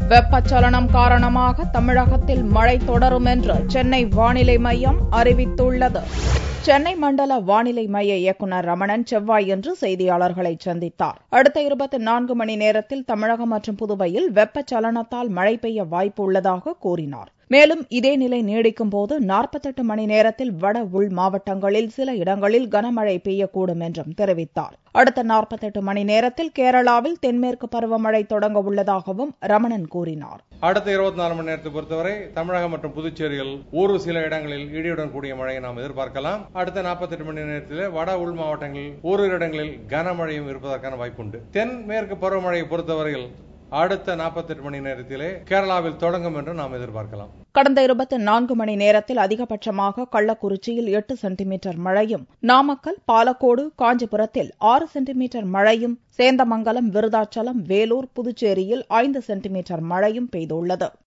வெப்பச்சலனம் காரணமாக தமிழகத்தில் மழை தொடரும் என்று சென்னை வானிலை மையம் அறிவித்துள்ளது சென்னை மண்டல வானிலை மைய இயக்குநர் ரமணன் செவ்வாயன்று செய்தியாளர்களை சந்தித்தார் அடுத்த இருபத்தி நான்கு மணி நேரத்தில் தமிழகம் மற்றும் புதுவையில் வெப்பச்சலனத்தால் மழை பெய்ய வாய்ப்பு உள்ளதாக கூறினார் மேலும் இதே நிலை நீடிக்கும் போது நாற்பத்தெட்டு மணி நேரத்தில் வட உள் மாவட்டங்களில் சில இடங்களில் கனமழை பெய்யக்கூடும் என்றும் தெரிவித்தார் அடுத்த நாற்பத்தெட்டு மணி நேரத்தில் கேரளாவில் தென்மேற்கு பருவமழை தொடங்க உள்ளதாகவும் ரமணன் கூறினார் அடுத்த இருபத்தி நாலு மணி நேரத்தை பொறுத்தவரை தமிழகம் மற்றும் புதுச்சேரியில் ஒரு சில இடங்களில் இடியுடன் கூடிய மழையை நாம் எதிர்பார்க்கலாம் அடுத்த நாற்பத்தெட்டு மணி நேரத்தில் வட உள் மாவட்டங்களில் ஓரிரு இடங்களில் கனமழையும் இருப்பதற்கான வாய்ப்புண்டு தென் மேற்கு பருவமழையை பொறுத்தவரையில் அடுத்த நாற்பத்தெட்டு மணி நேரத்திலே கேரளாவில் தொடங்கும் என்று நாம் எதிர்பார்க்கலாம் கடந்த இருபத்தி நான்கு மணி நேரத்தில் அதிகபட்சமாக கள்ளக்குறிச்சியில் எட்டு சென்டிமீட்டர் மழையும் நாமக்கல் பாலக்கோடு காஞ்சிபுரத்தில் ஆறு சென்டிமீட்டர் மழையும் சேந்தமங்கலம் விருதாச்சலம் வேலூர் புதுச்சேரியில் ஐந்து சென்டிமீட்டர் மழையும் பெய்துள்ளது